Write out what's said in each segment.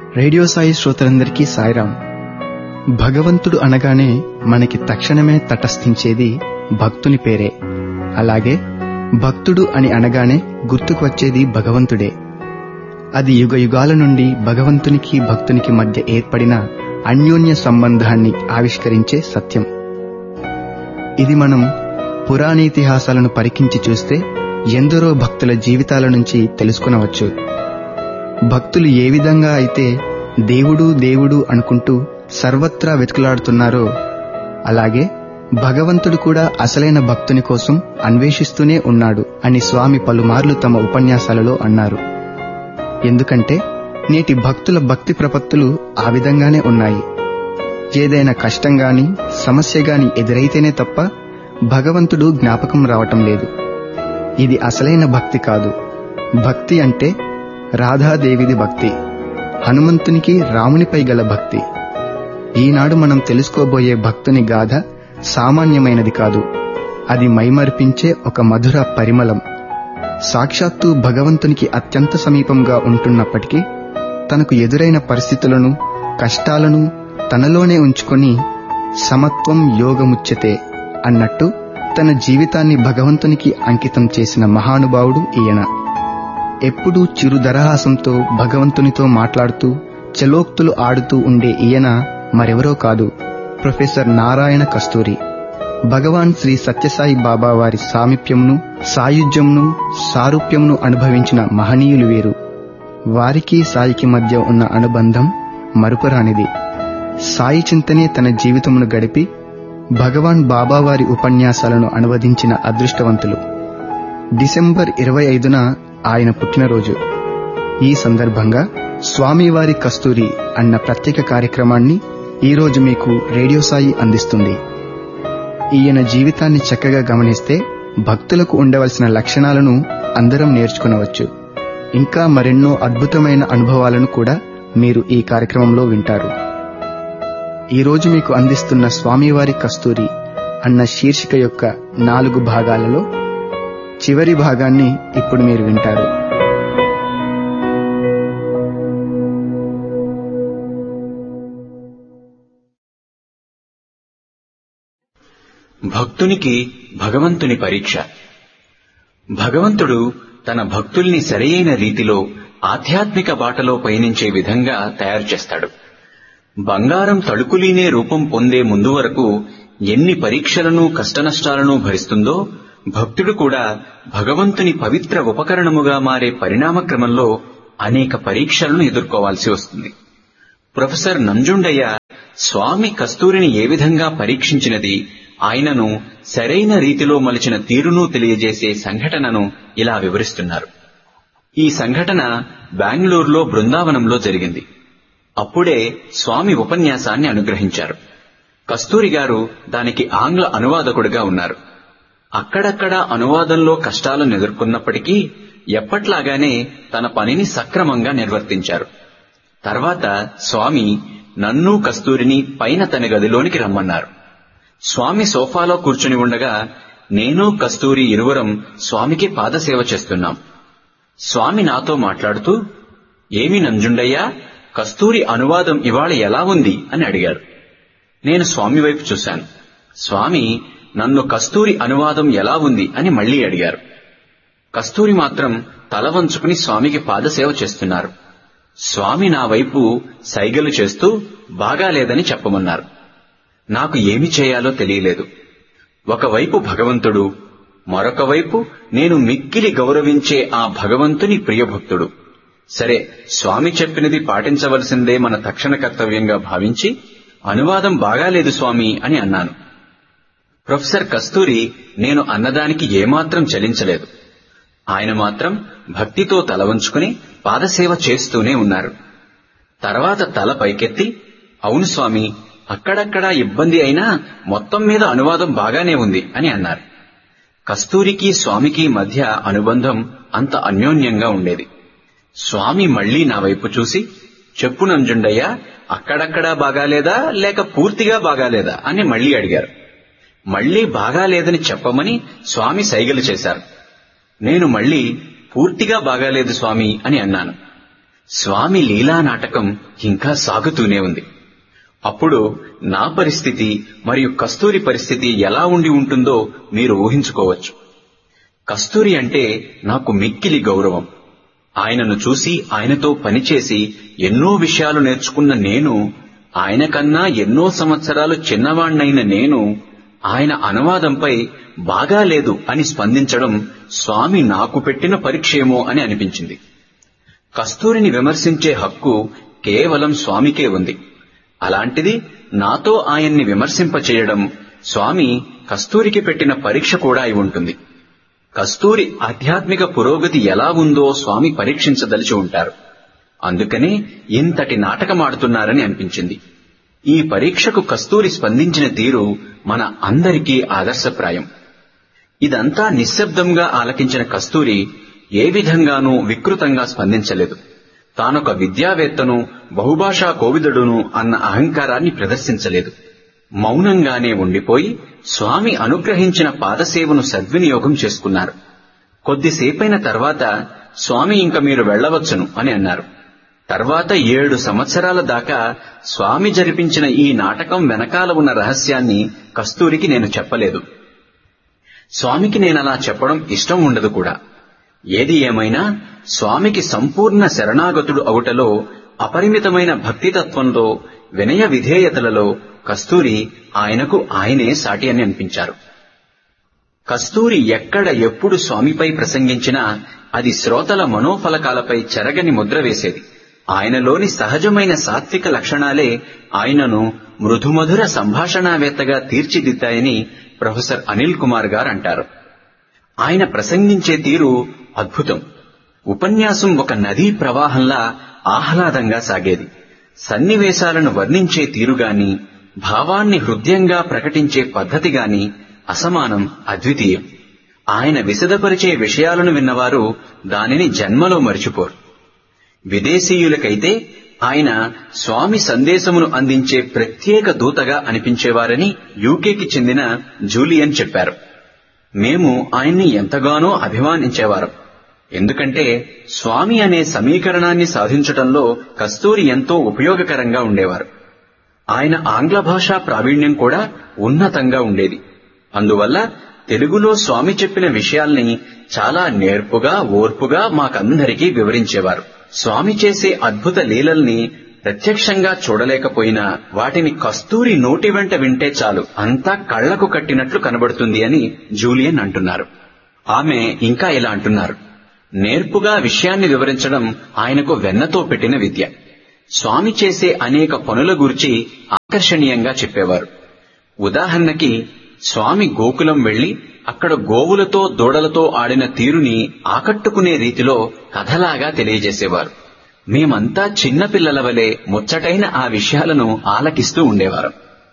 radio Sai శ్రోతలందరికీ సాయిరాం భగవంతుడు అనగానే మనకి తక్షణమే తటస్థించేది భక్తుని పేరే అలాగే భక్తుడు అని అనగానే గుర్తుకు వచ్చేది భగవంతుడే అది యుగ యుగాల నుండి భగవంతునికి భక్తునికి మధ్య ఏర్పడిన అన్యోన్య సంబంధాన్ని ఆవిష్కరించే సత్యం ఇది మనం పురాణేతిహాసాలను పరికించి చూస్తే ఎందరో భక్తుల జీవితాల నుంచి తెలుసుకునవచ్చు భక్తులు ఏ విధంగా అయితే దేవుడు దేవుడు అనుకుంటూ సర్వత్రా వెతుకులాడుతున్నారో అలాగే భగవంతుడు కూడా అసలైన భక్తుని కోసం అన్వేషిస్తూనే ఉన్నాడు అని స్వామి పలుమార్లు తమ ఉపన్యాసాలలో అన్నారు ఎందుకంటే నేటి భక్తుల భక్తి ప్రపత్తులు ఆ విధంగానే ఉన్నాయి ఏదైనా కష్టం గాని సమస్య గాని ఎదురైతేనే తప్ప భగవంతుడు జ్ఞాపకం రావటం లేదు ఇది అసలైన భక్తి కాదు భక్తి అంటే రాధాదేవిది భక్తి హనుమంతునికి రామునిపై గల భక్తి ఈనాడు మనం తెలుసుకోబోయే భక్తుని గాథ సామాన్యమైనది కాదు అది మైమరిపించే ఒక మధుర పరిమళం సాక్షాత్తు భగవంతునికి అత్యంత సమీపంగా ఉంటున్నప్పటికీ తనకు ఎదురైన పరిస్థితులను కష్టాలను తనలోనే ఉంచుకొని సమత్వం యోగముచ్యతే అన్నట్టు తన జీవితాన్ని భగవంతునికి అంకితం చేసిన మహానుభావుడు ఈయన ఎప్పుడూ చిరుదరహాసంతో భగవంతునితో మాట్లాడుతూ చలోక్తులు ఆడుతూ ఉండే ఈయన మరెవరో కాదు ప్రొఫెసర్ నారాయణ కస్తూరి భగవాన్ శ్రీ సత్యసాయి బాబా వారి సామీప్యంను సాయుధ్యంను సారూప్యంను అనుభవించిన మహనీయులు వీరు వారికి సాయికి మధ్య ఉన్న అనుబంధం మరుపురానిది సాయి చింతనే తన జీవితమును గడిపి భగవాన్ బాబావారి ఉపన్యాసాలను అనువదించిన అదృష్టవంతులు డిసెంబర్ ఇరవై ఐదున ఆయన పుట్టినరోజు ఈ సందర్భంగా స్వామివారి కస్తూరి అన్న ప్రత్యేక కార్యక్రమాన్ని ఈరోజు మీకు రేడియో సాయి అందిస్తుంది ఈయన జీవితాన్ని చక్కగా గమనిస్తే భక్తులకు ఉండవలసిన లక్షణాలను అందరం నేర్చుకునవచ్చు ఇంకా మరెన్నో అద్భుతమైన అనుభవాలను కూడా మీరు ఈ కార్యక్రమంలో వింటారు ఈరోజు మీకు అందిస్తున్న స్వామివారి కస్తూరి అన్న శీర్షిక యొక్క నాలుగు భాగాలలో చివరి భాగాన్ని ఇప్పుడు మీరు వింటారు భక్తునికి భగవంతుని పరీక్ష భగవంతుడు తన భక్తుల్ని సరియైన రీతిలో ఆధ్యాత్మిక బాటలో పయనించే విధంగా తయారు చేస్తాడు బంగారం తడుకులీనే రూపం పొందే ముందు వరకు ఎన్ని పరీక్షలను కష్టనష్టాలను భరిస్తుందో భక్తుడు కూడా భగవంతుని పవిత్ర ఉపకరణముగా మారే పరిణామ క్రమంలో అనేక పరీక్షలను ఎదుర్కోవాల్సి వస్తుంది ప్రొఫెసర్ నంజుండయ్య స్వామి కస్తూరిని ఏ విధంగా పరీక్షించినది ఆయనను సరైన రీతిలో మలిచిన తీరును తెలియజేసే సంఘటనను ఇలా వివరిస్తున్నారు ఈ సంఘటన బెంగళూరులో బృందావనంలో జరిగింది అప్పుడే స్వామి ఉపన్యాసాన్ని అనుగ్రహించారు కస్తూరి గారు దానికి ఆంగ్ల అనువాదకుడిగా ఉన్నారు అక్కడక్కడ అనువాదంలో కష్టాలను ఎదుర్కొన్నప్పటికీ ఎప్పట్లాగానే తన పనిని సక్రమంగా నిర్వర్తించారు తర్వాత స్వామి నన్ను కస్తూరిని పైన తన గదిలోనికి రమ్మన్నారు స్వామి సోఫాలో కూర్చుని ఉండగా నేను కస్తూరి ఇరువురం స్వామికి పాదసేవ చేస్తున్నాం స్వామి నాతో మాట్లాడుతూ ఏమి నంజుండయ్యా కస్తూరి అనువాదం ఇవాళ ఎలా ఉంది అని అడిగారు నేను స్వామి వైపు చూశాను స్వామి నన్ను కస్తూరి అనువాదం ఎలా ఉంది అని మళ్లీ అడిగారు కస్తూరి మాత్రం తల వంచుకుని స్వామికి పాదసేవ చేస్తున్నారు స్వామి నా వైపు సైగలు చేస్తూ బాగాలేదని చెప్పమన్నారు నాకు ఏమి చేయాలో తెలియలేదు ఒకవైపు భగవంతుడు మరొక వైపు నేను మిక్కిలి గౌరవించే ఆ భగవంతుని ప్రియభక్తుడు సరే స్వామి చెప్పినది పాటించవలసిందే మన తక్షణ కర్తవ్యంగా భావించి అనువాదం బాగాలేదు స్వామి అని అన్నాను ప్రొఫెసర్ కస్తూరి నేను అన్నదానికి ఏమాత్రం చలించలేదు ఆయన మాత్రం భక్తితో తల వంచుకుని పాదసేవ చేస్తూనే ఉన్నారు తర్వాత తల పైకెత్తి అవును స్వామి అక్కడక్కడా ఇబ్బంది అయినా మొత్తం మీద అనువాదం బాగానే ఉంది అని అన్నారు కస్తూరికి స్వామికి మధ్య అనుబంధం అంత అన్యోన్యంగా ఉండేది స్వామి మళ్లీ నా వైపు చూసి చెప్పు నంజుండయ్య అక్కడక్కడా బాగాలేదా లేక పూర్తిగా బాగాలేదా అని మళ్లీ అడిగారు మళ్లీ బాగాలేదని చెప్పమని స్వామి సైగలు చేశారు నేను మళ్లీ పూర్తిగా బాగాలేదు స్వామి అని అన్నాను స్వామి లీలా నాటకం ఇంకా సాగుతూనే ఉంది అప్పుడు నా పరిస్థితి మరియు కస్తూరి పరిస్థితి ఎలా ఉండి ఉంటుందో మీరు ఊహించుకోవచ్చు కస్తూరి అంటే నాకు మిక్కిలి గౌరవం ఆయనను చూసి ఆయనతో పనిచేసి ఎన్నో విషయాలు నేర్చుకున్న నేను ఆయన కన్నా ఎన్నో సంవత్సరాలు చిన్నవాణ్ణైన నేను ఆయన అనువాదంపై బాగాలేదు అని స్పందించడం స్వామి నాకు పెట్టిన పరీక్షేమో అని అనిపించింది కస్తూరిని విమర్శించే హక్కు కేవలం స్వామికే ఉంది అలాంటిది నాతో ఆయన్ని విమర్శింపచేయడం స్వామి కస్తూరికి పెట్టిన పరీక్ష కూడా అయి ఉంటుంది కస్తూరి ఆధ్యాత్మిక పురోగతి ఎలా ఉందో స్వామి పరీక్షించదలిచి ఉంటారు అందుకనే ఇంతటి నాటకమాడుతున్నారని అనిపించింది ఈ పరీక్షకు కస్తూరి స్పందించిన తీరు మన అందరికీ ఆదర్శప్రాయం ఇదంతా నిశ్శబ్దంగా ఆలకించిన కస్తూరి ఏ విధంగానూ వికృతంగా స్పందించలేదు తానొక విద్యావేత్తను బహుభాషా కోవిదుడును అన్న అహంకారాన్ని ప్రదర్శించలేదు మౌనంగానే ఉండిపోయి స్వామి అనుగ్రహించిన పాదసేవను సద్వినియోగం చేసుకున్నారు కొద్దిసేపైన తర్వాత స్వామి ఇంక మీరు వెళ్లవచ్చును అని అన్నారు తర్వాత ఏడు సంవత్సరాల దాకా స్వామి జరిపించిన ఈ నాటకం వెనకాల ఉన్న రహస్యాన్ని కస్తూరికి నేను చెప్పలేదు స్వామికి నేనలా చెప్పడం ఇష్టం ఉండదు కూడా ఏది ఏమైనా స్వామికి సంపూర్ణ శరణాగతుడు అవుటలో అపరిమితమైన భక్తితత్వంలో వినయ విధేయతలలో కస్తూరి ఆయనకు ఆయనే సాటి అని అనిపించారు కస్తూరి ఎక్కడ ఎప్పుడు స్వామిపై ప్రసంగించినా అది శ్రోతల మనోఫలకాలపై చెరగని ముద్ర వేసేది ఆయనలోని సహజమైన సాత్విక లక్షణాలే ఆయనను మృదుమధుర సంభాషణావేత్తగా తీర్చిదిద్దాయని ప్రొఫెసర్ అనిల్ కుమార్ గారు అంటారు ఆయన ప్రసంగించే తీరు అద్భుతం ఉపన్యాసం ఒక నదీ ప్రవాహంలా ఆహ్లాదంగా సాగేది సన్నివేశాలను వర్ణించే తీరుగాని భావాన్ని హృదయంగా ప్రకటించే పద్ధతి గాని అసమానం అద్వితీయం ఆయన విశదపరిచే విషయాలను విన్నవారు దానిని జన్మలో మరిచిపోరు విదేశీయులకైతే ఆయన స్వామి సందేశమును అందించే ప్రత్యేక దూతగా అనిపించేవారని యూకేకి చెందిన జూలియన్ చెప్పారు మేము ఆయన్ని ఎంతగానో అభిమానించేవారం ఎందుకంటే స్వామి అనే సమీకరణాన్ని సాధించటంలో కస్తూరి ఎంతో ఉపయోగకరంగా ఉండేవారు ఆయన ఆంగ్ల భాషా ప్రావీణ్యం కూడా ఉన్నతంగా ఉండేది అందువల్ల తెలుగులో స్వామి చెప్పిన విషయాల్ని చాలా నేర్పుగా ఓర్పుగా మాకందరికీ వివరించేవారు స్వామి చేసే అద్భుత లీలల్ని ప్రత్యక్షంగా చూడలేకపోయినా వాటిని కస్తూరి నోటి వెంట వింటే చాలు అంతా కళ్లకు కట్టినట్లు కనబడుతుంది అని జూలియన్ అంటున్నారు ఆమె ఇంకా ఇలా అంటున్నారు నేర్పుగా విషయాన్ని వివరించడం ఆయనకు వెన్నతో పెట్టిన విద్య స్వామి చేసే అనేక పనుల గురించి ఆకర్షణీయంగా చెప్పేవారు ఉదాహరణకి స్వామి గోకులం వెళ్లి అక్కడ గోవులతో దూడలతో ఆడిన తీరుని ఆకట్టుకునే రీతిలో కథలాగా తెలియజేసేవారు మేమంతా చిన్నపిల్లల వలె ముచ్చటైన ఆ విషయాలను ఆలకిస్తూ ఉండేవారు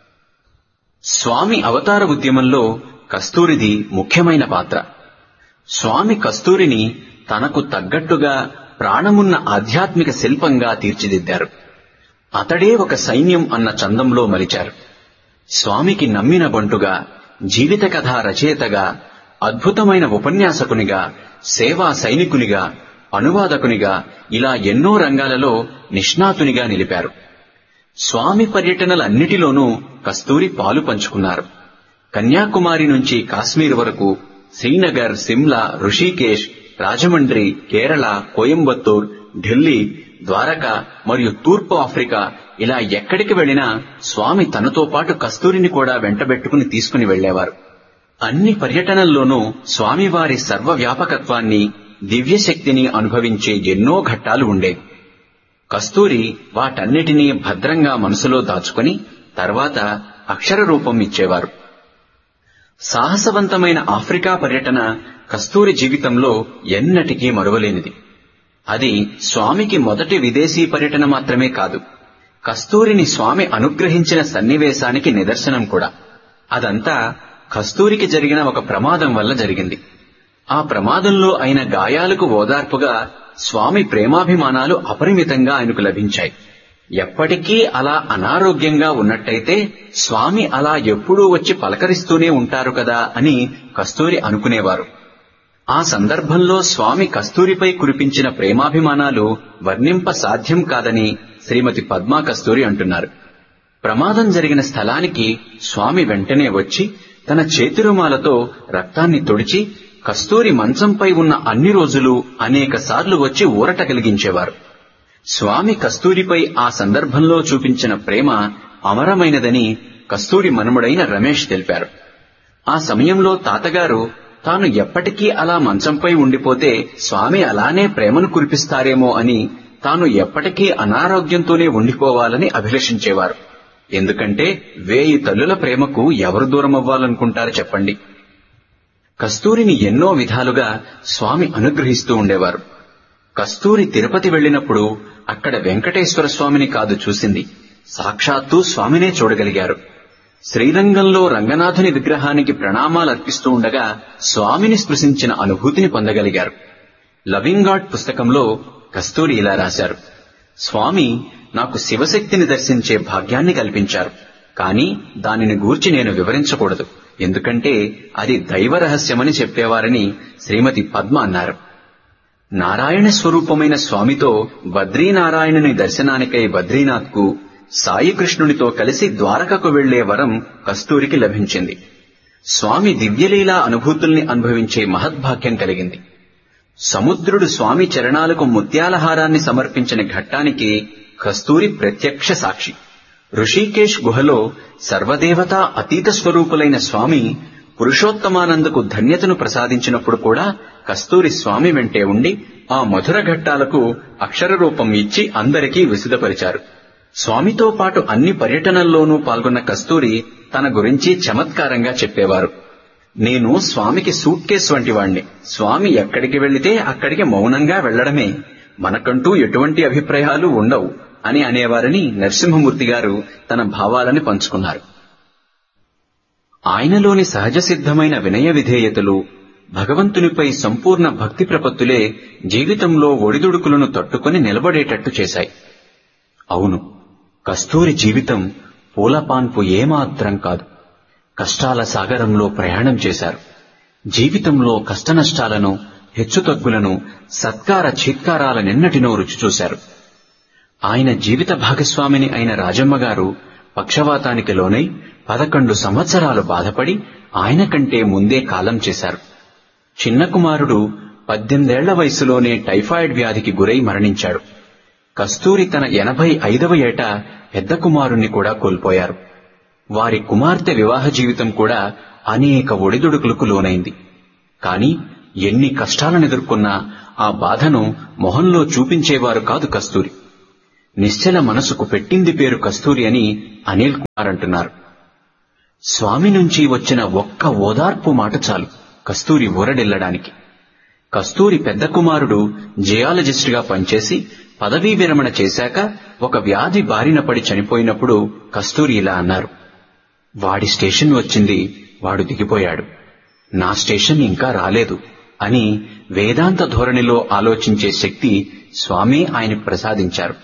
స్వామి అవతార ఉద్యమంలో కస్తూరిది ముఖ్యమైన పాత్ర స్వామి కస్తూరిని తనకు తగ్గట్టుగా ప్రాణమున్న ఆధ్యాత్మిక శిల్పంగా తీర్చిదిద్దారు అతడే ఒక సైన్యం అన్న చందంలో మలిచారు స్వామికి నమ్మిన బంటుగా జీవిత కథా రచయితగా అద్భుతమైన ఉపన్యాసకునిగా సేవా సైనికునిగా అనువాదకునిగా ఇలా ఎన్నో రంగాలలో నిష్ణాతునిగా నిలిపారు స్వామి పర్యటనలన్నిటిలోనూ కస్తూరి పాలు పంచుకున్నారు కన్యాకుమారి నుంచి కాశ్మీర్ వరకు శ్రీనగర్ సిమ్లా ఋషికేశ్ రాజమండ్రి కేరళ కోయంబత్తూర్ ఢిల్లీ ద్వారక మరియు తూర్పు ఆఫ్రికా ఇలా ఎక్కడికి వెళ్లినా స్వామి తనతో పాటు కస్తూరిని కూడా వెంటబెట్టుకుని తీసుకుని వెళ్లేవారు అన్ని పర్యటనల్లోనూ స్వామివారి సర్వవ్యాపకత్వాన్ని దివ్యశక్తిని అనుభవించే ఎన్నో ఘట్టాలు ఉండేవి కస్తూరి వాటన్నిటినీ భద్రంగా మనసులో దాచుకుని తర్వాత అక్షర రూపం ఇచ్చేవారు సాహసవంతమైన ఆఫ్రికా పర్యటన కస్తూరి జీవితంలో ఎన్నటికీ మరువలేనిది అది స్వామికి మొదటి విదేశీ పర్యటన మాత్రమే కాదు కస్తూరిని స్వామి అనుగ్రహించిన సన్నివేశానికి నిదర్శనం కూడా అదంతా కస్తూరికి జరిగిన ఒక ప్రమాదం వల్ల జరిగింది ఆ ప్రమాదంలో అయిన గాయాలకు ఓదార్పుగా స్వామి ప్రేమాభిమానాలు అపరిమితంగా ఆయనకు లభించాయి ఎప్పటికీ అలా అనారోగ్యంగా ఉన్నట్టయితే స్వామి అలా ఎప్పుడూ వచ్చి పలకరిస్తూనే ఉంటారు కదా అని కస్తూరి అనుకునేవారు ఆ సందర్భంలో స్వామి కస్తూరిపై కురిపించిన ప్రేమాభిమానాలు వర్ణింప సాధ్యం కాదని శ్రీమతి పద్మా కస్తూరి అంటున్నారు ప్రమాదం జరిగిన స్థలానికి స్వామి వెంటనే వచ్చి తన చేతిరుమాలతో రక్తాన్ని తుడిచి కస్తూరి మంచంపై ఉన్న అన్ని రోజులు అనేక సార్లు వచ్చి ఊరట కలిగించేవారు స్వామి కస్తూరిపై ఆ సందర్భంలో చూపించిన ప్రేమ అమరమైనదని కస్తూరి మనుమడైన రమేష్ తెలిపారు ఆ సమయంలో తాతగారు తాను ఎప్పటికీ అలా మంచంపై ఉండిపోతే స్వామి అలానే ప్రేమను కురిపిస్తారేమో అని తాను ఎప్పటికీ అనారోగ్యంతోనే ఉండిపోవాలని అభిలషించేవారు ఎందుకంటే వేయి తల్లుల ప్రేమకు ఎవరు దూరం అవ్వాలనుకుంటారు చెప్పండి కస్తూరిని ఎన్నో విధాలుగా స్వామి అనుగ్రహిస్తూ ఉండేవారు కస్తూరి తిరుపతి వెళ్లినప్పుడు అక్కడ వెంకటేశ్వర స్వామిని కాదు చూసింది సాక్షాత్తు స్వామినే చూడగలిగారు శ్రీరంగంలో రంగనాథుని విగ్రహానికి ప్రణామాలు అర్పిస్తూ ఉండగా స్వామిని స్పృశించిన అనుభూతిని పొందగలిగారు లవింగ్ గాడ్ పుస్తకంలో కస్తూరి ఇలా రాశారు స్వామి నాకు శివశక్తిని దర్శించే భాగ్యాన్ని కల్పించారు కాని దానిని గూర్చి నేను వివరించకూడదు ఎందుకంటే అది దైవ రహస్యమని చెప్పేవారని శ్రీమతి పద్మ అన్నారు నారాయణ స్వరూపమైన స్వామితో బద్రీనారాయణుని దర్శనానికై బద్రీనాథ్కు సాయి కృష్ణునితో కలిసి ద్వారకకు వెళ్లే వరం కస్తూరికి లభించింది స్వామి దివ్యలీలా అనుభూతుల్ని అనుభవించే మహద్భాగ్యం కలిగింది సముద్రుడు స్వామి చరణాలకు ముత్యాలహారాన్ని సమర్పించిన ఘట్టానికి కస్తూరి ప్రత్యక్ష సాక్షి ఋషికేశ్ గుహలో సర్వదేవతా అతీత స్వరూపులైన స్వామి పురుషోత్తమానందకు ధన్యతను ప్రసాదించినప్పుడు కూడా కస్తూరి స్వామి వెంటే ఉండి ఆ మధుర ఘట్టాలకు అక్షర రూపం ఇచ్చి అందరికీ విసుదపరిచారు స్వామితో పాటు అన్ని పర్యటనల్లోనూ పాల్గొన్న కస్తూరి తన గురించి చమత్కారంగా చెప్పేవారు నేను స్వామికి సూట్ కేస్ వంటి వాణ్ణి స్వామి ఎక్కడికి వెళ్లితే అక్కడికి మౌనంగా వెళ్లడమే మనకంటూ ఎటువంటి అభిప్రాయాలు ఉండవు అని అనేవారని నరసింహమూర్తి గారు తన భావాలని పంచుకున్నారు ఆయనలోని సహజ సిద్ధమైన వినయ విధేయతలు భగవంతునిపై సంపూర్ణ భక్తి ప్రపత్తులే జీవితంలో ఒడిదుడుకులను తట్టుకుని నిలబడేటట్టు చేశాయి అవును కస్తూరి జీవితం పూలపాన్పు ఏమాత్రం కాదు కష్టాల సాగరంలో ప్రయాణం చేశారు జీవితంలో కష్టనష్టాలను హెచ్చుతగ్గులను సత్కార చీత్కారాల నిన్నటినో రుచి చూశారు ఆయన జీవిత భాగస్వామిని అయిన రాజమ్మ గారు పక్షవాతానికి లోనై పదకొండు సంవత్సరాలు బాధపడి ఆయన కంటే ముందే కాలం చేశారు చిన్న కుమారుడు పద్దెనిమిదేళ్ల వయసులోనే టైఫాయిడ్ వ్యాధికి గురై మరణించాడు కస్తూరి తన ఎనభై ఐదవ ఏట పెద్ద కుమారుణ్ణి కూడా కోల్పోయారు వారి కుమార్తె వివాహ జీవితం కూడా అనేక ఒడిదుడుకులకు లోనైంది కాని ఎన్ని కష్టాలను ఎదుర్కొన్నా ఆ బాధను మొహంలో చూపించేవారు కాదు కస్తూరి నిశ్చల మనసుకు పెట్టింది పేరు కస్తూరి అని అనిల్ కుమార్ అంటున్నారు స్వామి నుంచి వచ్చిన ఒక్క ఓదార్పు మాట చాలు కస్తూరి ఊరడెల్లడానికి కస్తూరి పెద్ద కుమారుడు జియాలజిస్టుగా పనిచేసి పదవీ విరమణ చేశాక ఒక వ్యాధి బారిన పడి చనిపోయినప్పుడు కస్తూరి ఇలా అన్నారు వాడి స్టేషన్ వచ్చింది వాడు దిగిపోయాడు నా స్టేషన్ ఇంకా రాలేదు అని వేదాంత ధోరణిలో ఆలోచించే శక్తి స్వామి ఆయన ప్రసాదించారు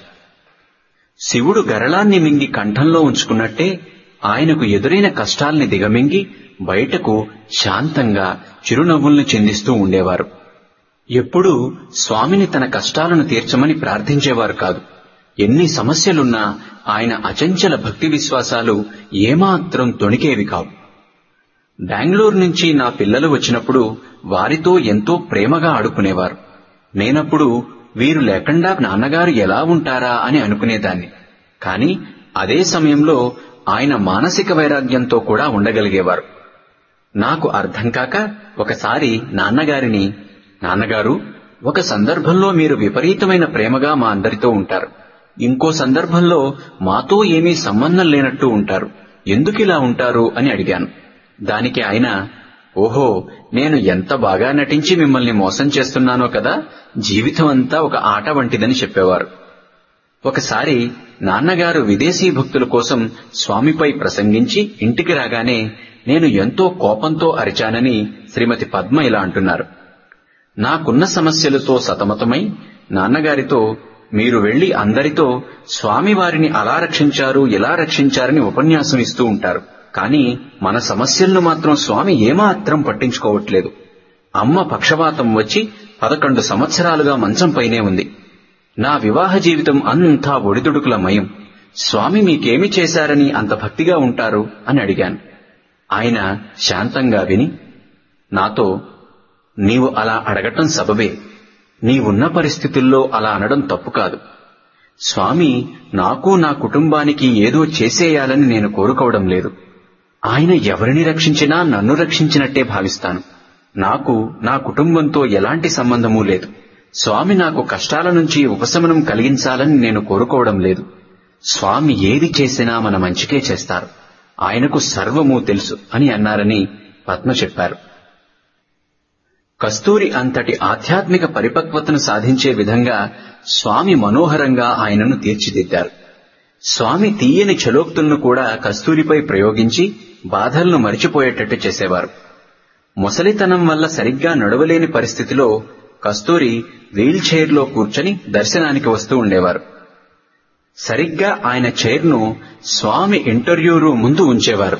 శివుడు గరళాన్ని మింగి కంఠంలో ఉంచుకున్నట్టే ఆయనకు ఎదురైన కష్టాల్ని దిగమింగి బయటకు శాంతంగా చిరునవ్వుల్ని చిందిస్తూ ఉండేవారు ఎప్పుడూ స్వామిని తన కష్టాలను తీర్చమని ప్రార్థించేవారు కాదు ఎన్ని సమస్యలున్నా ఆయన అచంచల భక్తి విశ్వాసాలు ఏమాత్రం తొణికేవి కావు బెంగళూరు నుంచి నా పిల్లలు వచ్చినప్పుడు వారితో ఎంతో ప్రేమగా ఆడుకునేవారు నేనప్పుడు వీరు లేకుండా నాన్నగారు ఎలా ఉంటారా అని అనుకునేదాన్ని కాని అదే సమయంలో ఆయన మానసిక వైరాగ్యంతో కూడా ఉండగలిగేవారు నాకు అర్థం కాక ఒకసారి నాన్నగారిని నాన్నగారు ఒక సందర్భంలో మీరు విపరీతమైన ప్రేమగా మా అందరితో ఉంటారు ఇంకో సందర్భంలో మాతో ఏమీ సంబంధం లేనట్టు ఉంటారు ఎందుకిలా ఉంటారు అని అడిగాను దానికి ఆయన ఓహో నేను ఎంత బాగా నటించి మిమ్మల్ని మోసం చేస్తున్నానో కదా జీవితం అంతా ఒక ఆట వంటిదని చెప్పేవారు ఒకసారి నాన్నగారు విదేశీ భక్తుల కోసం స్వామిపై ప్రసంగించి ఇంటికి రాగానే నేను ఎంతో కోపంతో అరిచానని శ్రీమతి పద్మ ఇలా అంటున్నారు నాకున్న సమస్యలతో సతమతమై నాన్నగారితో మీరు వెళ్లి అందరితో స్వామివారిని అలా రక్షించారు ఇలా రక్షించారని ఉపన్యాసం ఇస్తూ ఉంటారు కానీ మన సమస్యలను మాత్రం స్వామి ఏమాత్రం పట్టించుకోవట్లేదు అమ్మ పక్షవాతం వచ్చి పదకొండు సంవత్సరాలుగా మంచంపైనే ఉంది నా వివాహ జీవితం అంతా ఒడిదుడుకుల మయం స్వామి మీకేమి చేశారని అంత భక్తిగా ఉంటారు అని అడిగాను ఆయన శాంతంగా విని నాతో నీవు అలా అడగటం సబబే నీవున్న పరిస్థితుల్లో అలా అనడం తప్పు కాదు స్వామి నాకు నా కుటుంబానికి ఏదో చేసేయాలని నేను కోరుకోవడం లేదు ఆయన ఎవరిని రక్షించినా నన్ను రక్షించినట్టే భావిస్తాను నాకు నా కుటుంబంతో ఎలాంటి సంబంధమూ లేదు స్వామి నాకు కష్టాల నుంచి ఉపశమనం కలిగించాలని నేను కోరుకోవడం లేదు స్వామి ఏది చేసినా మన మంచికే చేస్తారు ఆయనకు సర్వము తెలుసు అని అన్నారని పద్మ చెప్పారు కస్తూరి అంతటి ఆధ్యాత్మిక పరిపక్వతను సాధించే విధంగా స్వామి మనోహరంగా ఆయనను తీర్చిదిద్దారు స్వామి తీయని చలోక్తులను కూడా కస్తూరిపై ప్రయోగించి బాధలను మరిచిపోయేటట్టు చేసేవారు ముసలితనం వల్ల సరిగ్గా నడవలేని పరిస్థితిలో కస్తూరి వీల్ చైర్లో కూర్చొని దర్శనానికి వస్తూ ఉండేవారు సరిగ్గా ఆయన చైర్ను స్వామి ఇంటర్వ్యూ రూమ్ ముందు ఉంచేవారు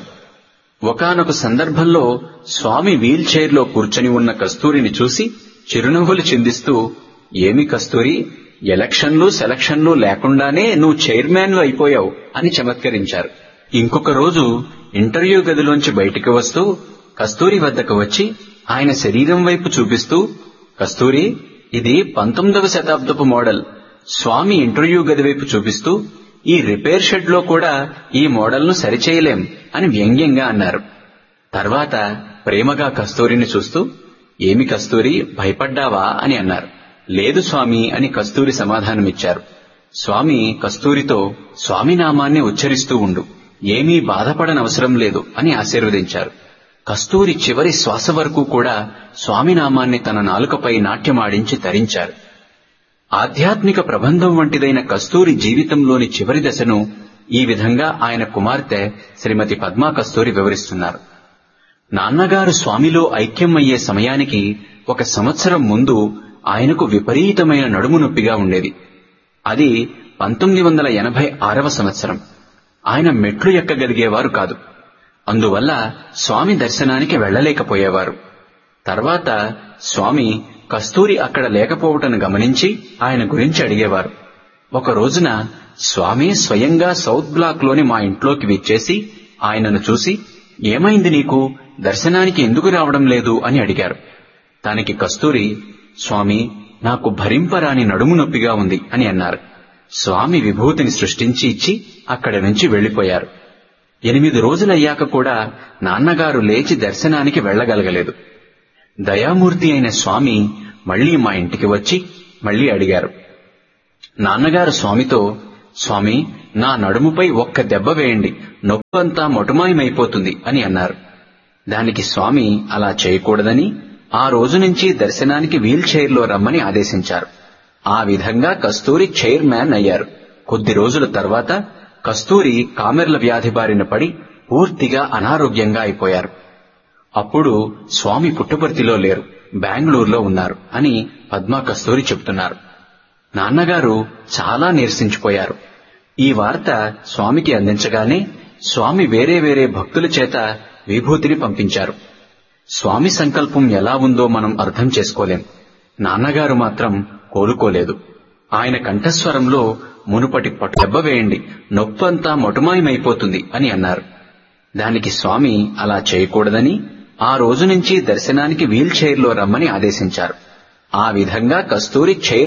ఒకనొక సందర్భంలో స్వామి వీల్ చైర్లో కూర్చొని ఉన్న కస్తూరిని చూసి చిరునవ్వులు చిందిస్తూ ఏమి కస్తూరి ఎలక్షన్లు సెలక్షన్లు లేకుండానే నువ్వు చైర్మన్ అయిపోయావు అని చమత్కరించారు ఇంకొక రోజు ఇంటర్వ్యూ గదిలోంచి బయటికి వస్తూ కస్తూరి వద్దకు వచ్చి ఆయన శరీరం వైపు చూపిస్తూ కస్తూరి ఇది పంతొమ్మిదవ శతాబ్దపు మోడల్ స్వామి ఇంటర్వ్యూ గది వైపు చూపిస్తూ ఈ రిపేర్ షెడ్ లో కూడా ఈ మోడల్ను సరిచేయలేం అని వ్యంగ్యంగా అన్నారు తర్వాత ప్రేమగా కస్తూరిని చూస్తూ ఏమి కస్తూరి భయపడ్డావా అని అన్నారు లేదు స్వామి అని కస్తూరి సమాధానమిచ్చారు స్వామి కస్తూరితో స్వామి నామాన్ని ఉచ్చరిస్తూ ఉండు ఏమీ బాధపడనవసరం లేదు అని ఆశీర్వదించారు కస్తూరి చివరి శ్వాస వరకు కూడా స్వామి నామాన్ని తన నాలుకపై నాట్యమాడించి తరించారు ఆధ్యాత్మిక ప్రబంధం వంటిదైన కస్తూరి జీవితంలోని చివరి దశను ఈ విధంగా ఆయన కుమార్తె శ్రీమతి పద్మా కస్తూరి వివరిస్తున్నారు నాన్నగారు స్వామిలో ఐక్యం అయ్యే సమయానికి ఒక సంవత్సరం ముందు ఆయనకు విపరీతమైన నడుము నొప్పిగా ఉండేది అది పంతొమ్మిది వందల ఎనభై ఆరవ సంవత్సరం ఆయన మెట్లు ఎక్కగలిగేవారు కాదు అందువల్ల స్వామి దర్శనానికి వెళ్లలేకపోయేవారు తర్వాత స్వామి కస్తూరి అక్కడ లేకపోవటను గమనించి ఆయన గురించి అడిగేవారు ఒక రోజున స్వామి స్వయంగా సౌత్ బ్లాక్ లోని మా ఇంట్లోకి విచ్చేసి ఆయనను చూసి ఏమైంది నీకు దర్శనానికి ఎందుకు రావడం లేదు అని అడిగారు దానికి కస్తూరి స్వామి నాకు భరింపరాని నడుము నొప్పిగా ఉంది అని అన్నారు స్వామి విభూతిని సృష్టించి ఇచ్చి అక్కడి నుంచి వెళ్లిపోయారు ఎనిమిది రోజులయ్యాక కూడా నాన్నగారు లేచి దర్శనానికి వెళ్లగలగలేదు దయామూర్తి అయిన స్వామి మళ్లీ మా ఇంటికి వచ్చి మళ్లీ అడిగారు నాన్నగారు స్వామితో స్వామి నా నడుముపై ఒక్క దెబ్బ వేయండి నొప్పంతా మొటమాయమైపోతుంది అని అన్నారు దానికి స్వామి అలా చేయకూడదని ఆ రోజు నుంచి దర్శనానికి వీల్ చైర్లో రమ్మని ఆదేశించారు ఆ విధంగా కస్తూరి చైర్మన్ అయ్యారు కొద్ది రోజుల తర్వాత కస్తూరి కామెర్ల వ్యాధి బారిన పడి పూర్తిగా అనారోగ్యంగా అయిపోయారు అప్పుడు స్వామి పుట్టపర్తిలో లేరు బెంగళూరులో ఉన్నారు అని పద్మా కస్తూరి చెబుతున్నారు నాన్నగారు చాలా నీరసించిపోయారు ఈ వార్త స్వామికి అందించగానే స్వామి వేరే వేరే భక్తుల చేత విభూతిని పంపించారు స్వామి సంకల్పం ఎలా ఉందో మనం అర్థం చేసుకోలేం నాన్నగారు మాత్రం కోలుకోలేదు ఆయన కంఠస్వరంలో మునుపటి పట్టు దెబ్బ వేయండి నొప్పంతా మొటమాయమైపోతుంది అని అన్నారు దానికి స్వామి అలా చేయకూడదని ఆ రోజు నుంచి దర్శనానికి వీల్ చైర్లో రమ్మని ఆదేశించారు ఆ విధంగా కస్తూరి చైర్